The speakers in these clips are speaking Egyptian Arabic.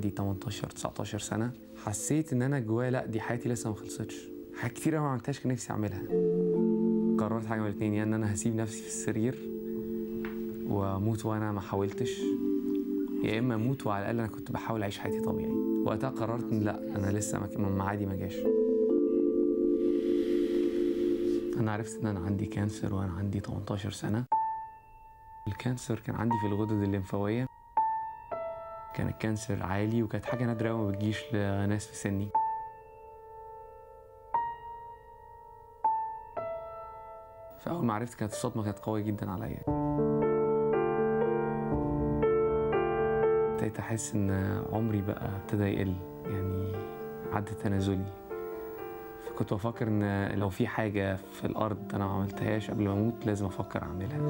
عندي 18 19 سنه حسيت ان انا جوايا لا دي حياتي لسه ما خلصتش حاجات كتير قوي ما عملتهاش كان نفسي اعملها قررت حاجه من الاثنين يا ان انا هسيب نفسي في السرير واموت وانا ما حاولتش يا اما اموت وعلى الاقل انا كنت بحاول اعيش حياتي طبيعي وقتها قررت ان لا انا لسه ما- معادي ما جاش انا عرفت ان انا عندي كانسر وانا عندي 18 سنه الكانسر كان عندي في الغدد الليمفاويه كان الكانسر عالي وكانت حاجه نادره قوي ما بتجيش لناس في سني فاول ما عرفت كانت الصدمه كانت قويه جدا عليا ابتديت احس ان عمري بقى ابتدى يقل يعني عد تنازلي فكنت بفكر ان لو في حاجه في الارض انا ما عملتهاش قبل ما اموت لازم افكر اعملها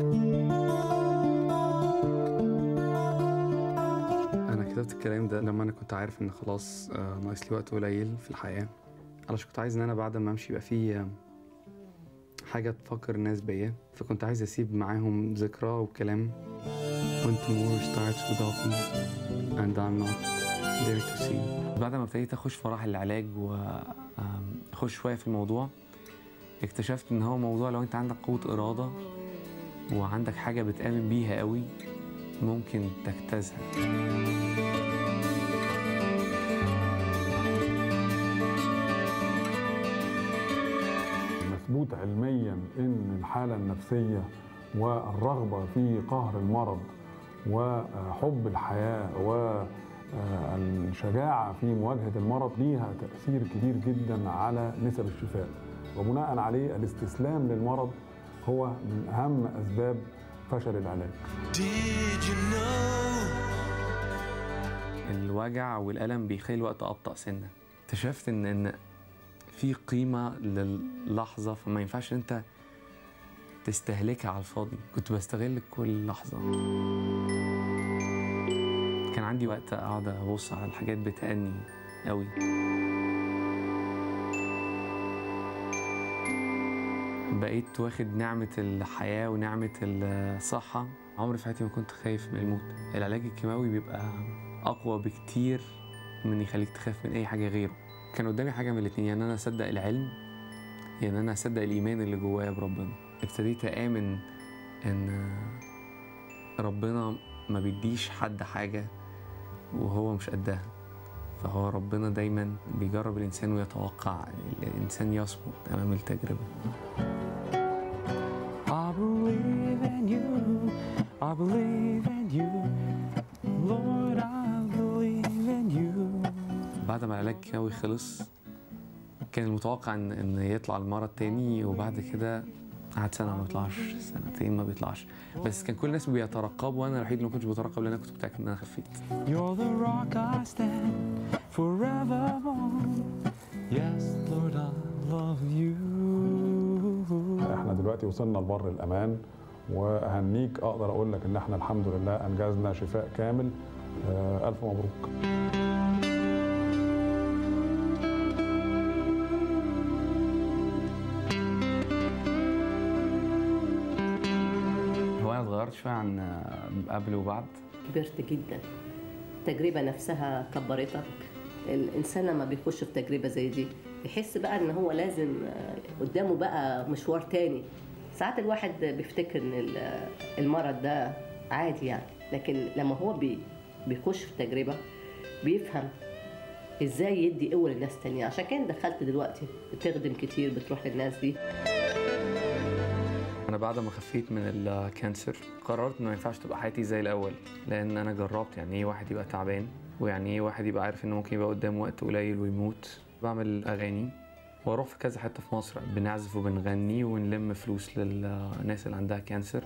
انا كتبت الكلام ده لما انا كنت عارف ان خلاص آه، ناقص لي وقت قليل في الحياه علشان كنت عايز ان انا بعد ما امشي يبقى في آه، حاجه تفكر الناس بيا فكنت عايز اسيب معاهم ذكرى وكلام When tomorrow starts without me and I'm not there to see بعد ما ابتديت اخش في مراحل العلاج واخش شويه في الموضوع اكتشفت ان هو موضوع لو انت عندك قوه اراده وعندك حاجه بتامن بيها قوي ممكن تجتازها مثبوت علميا ان الحاله النفسيه والرغبه في قهر المرض وحب الحياه والشجاعه في مواجهه المرض ليها تاثير كبير جدا على نسب الشفاء وبناء عليه الاستسلام للمرض هو من اهم اسباب فشل العلاج Did you know? الوجع والالم بيخلي الوقت ابطا سنه اكتشفت ان ان في قيمه للحظه فما ينفعش انت تستهلكها على الفاضي كنت بستغل كل لحظه كان عندي وقت اقعد ابص على الحاجات بتأني قوي بقيت واخد نعمة الحياة ونعمة الصحة عمري في حياتي ما كنت خايف من الموت العلاج الكيماوي بيبقى أقوى بكتير من يخليك تخاف من أي حاجة غيره كان قدامي حاجة من الاتنين يعني أنا أصدق العلم يعني أنا أصدق الإيمان اللي جوايا بربنا ابتديت آمن إن ربنا ما بيديش حد حاجة وهو مش قدها فهو ربنا دايما بيجرب الإنسان ويتوقع الإنسان يصمت أمام التجربة I believe in you. I believe in you. Lord, I believe in you. بعد ما العلاج الكيماوي خلص كان المتوقع ان ان يطلع المرض تاني وبعد كده قعد سنه ما بيطلعش سنتين ما بيطلعش بس كان كل الناس بيترقبوا وانا الوحيد اللي ما كنتش بترقب لان انا كنت متاكد ان انا خفيت You're the rock I stand forevermore. Yes, Lord, I love you. احنا دلوقتي وصلنا لبر الامان واهنيك اقدر اقول لك ان احنا الحمد لله انجزنا شفاء كامل آه، الف مبروك هو انا اتغيرت شويه عن قبل وبعد كبرت جدا التجربة نفسها كبرتك الإنسان لما بيخش في تجربة زي دي بيحس بقى إن هو لازم آه، قدامه بقى مشوار تاني ساعات الواحد بيفتكر إن ال- المرض ده عادي يعني لكن لما هو بي بيخش في تجربة بيفهم ازاي يدي قوة للناس تانية عشان كده دخلت دلوقتي بتخدم كتير بتروح للناس دي انا بعد ما خفيت من الكانسر قررت انه ما ينفعش تبقى حياتي زي الاول لان انا جربت يعني ايه واحد يبقى تعبان ويعني ايه واحد يبقى عارف انه ممكن يبقى قدامه وقت قليل ويموت بعمل اغاني واروح في كذا حته في مصر بنعزف وبنغني ونلم فلوس للناس اللي عندها كانسر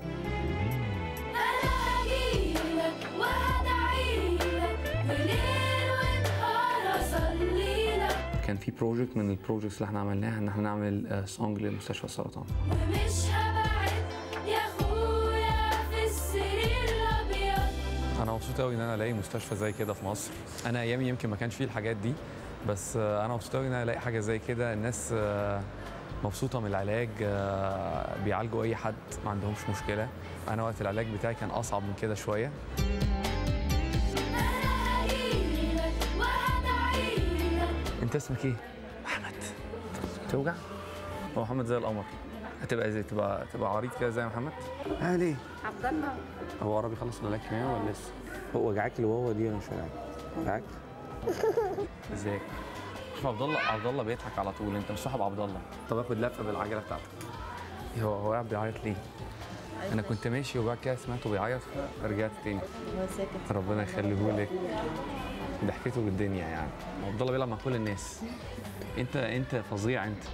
ألاقيلك وأدعيلك وليل ونهار أصليلك كان في بروجكت من البروجكتس اللي احنا عملناها ان احنا نعمل سونج لمستشفى السرطان ومش هبعد يا أخويا في السرير الأبيض انا مبسوط قوي ان انا الاقي مستشفى زي كده في مصر انا ايامي يمكن ما كانش فيه الحاجات دي بس آه، انا مبسوط قوي ان انا الاقي حاجه زي كده الناس آه، مبسوطه من العلاج آه، بيعالجوا اي حد ما عندهمش مشكله انا وقت العلاج بتاعي كان اصعب من كده شويه ألاقيلك انت اسمك ايه؟ محمد توجع؟ هو محمد زي القمر هتبقى زي تبقى تبقى عريض كده زي محمد؟ عامل ايه؟ عبد الله هو قرب يخلص العلاج كيماوي ولا لسه؟ هو وجعك الواوا دي ولا مش وجعك؟ وجعك؟ ازيك؟ عبد الله عبد الله بيضحك على طول انت مش صاحب عبد الله طب اخد لفه بالعجله بتاعتك هو هو قاعد بيعيط ليه؟ انا كنت ماشي وبعد كده سمعته بيعيط فرجعت تاني هو ساكت ربنا يخليه لك ضحكته بالدنيا يعني عبد الله بيلعب مع كل الناس انت انت فظيع انت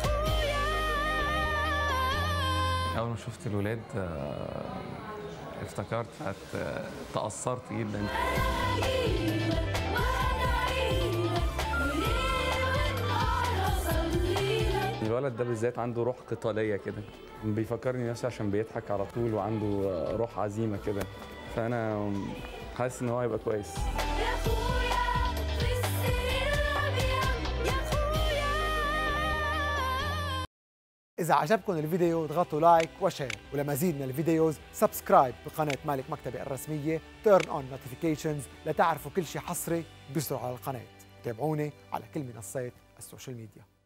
اول ما شفت الولاد آه، افتكرت هت- آه، تأثرت جدا الولد ده بالذات عنده روح قتالية كده بيفكرني نفسي عشان بيضحك على طول وعنده آه، روح عزيمة كده فأنا حاسس إن هو هيبقى كويس يا خويا في السرير الابيض يا خويا إذا عجبكم الفيديو اضغطوا لايك وشير ولمزيد من الفيديوز سبسكرايب بقناة مالك مكتبي الرسمية تيرن اون نوتيفيكيشنز لتعرفوا كل شيء حصري بيصدر على القناة تابعوني على كل منصات السوشيال ميديا